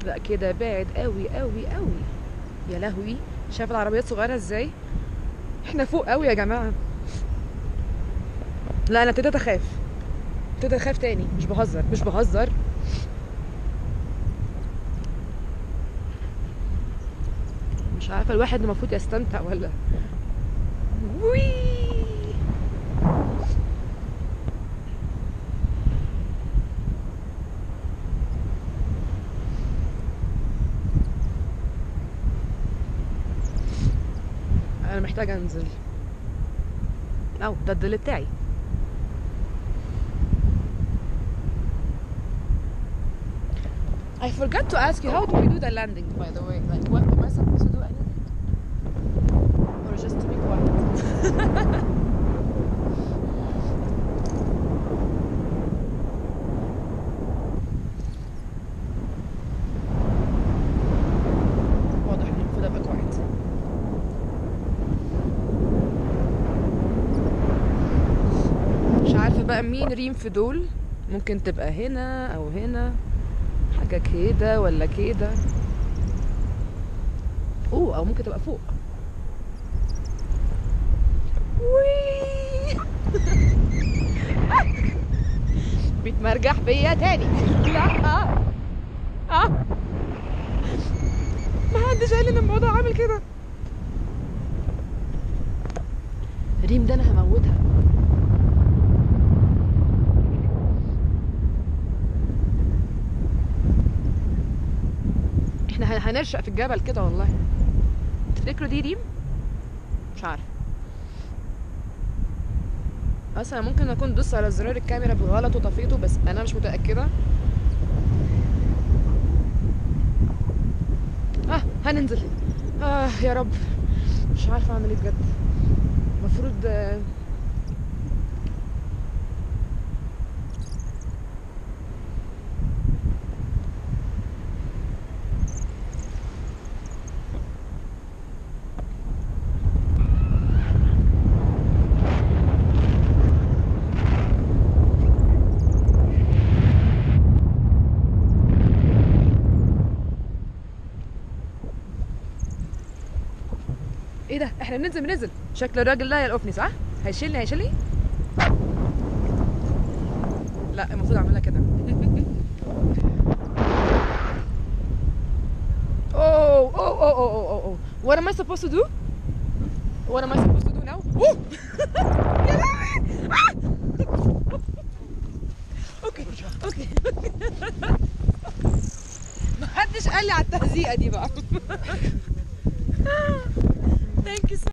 لا كده بعد قوي قوي قوي يا لهوي شايف العربيات صغيره ازاي احنا فوق قوي يا جماعه لا انا ابتديت اخاف ابتديت اخاف تاني مش بهزر مش بهزر مش عارفه الواحد المفروض يستمتع ولا وي انا محتاجه انزل او ده الدل بتاعي I forgot to ask you how do we do the landing by the way like what am I supposed to do anything or just to be quiet واضح اني المفروض ابقى quiet مش عارفة بقى مين ريم في دول ممكن تبقى هنا او هنا حاجة كده ولا كده اوه او ممكن تبقى فوق وي بيتمرجح بيا تاني لا اه ما حدش قال ان الموضوع عامل كده ريم ده انا هموتها احنا هن- هنرشق في الجبل كده والله تفتكروا دي ريم مش عارف اصلا ممكن اكون دوست على زرار الكاميرا بالغلط وطفيته بس انا مش متاكده اه هننزل اه يا رب مش عارفه اعمل ايه بجد المفروض آه، ايه ده احنا بننزل بننزل شكل الراجل ده هيلقفني صح هيشيلني هيشيلني لا المفروض اعملها كده اوه اوه اوه اوه اوه اوه what am I supposed to do what am I supposed to do now اوه يا لهوي آه! اوكي اوكي محدش قال لي على التهزيقه دي بقى Thank you so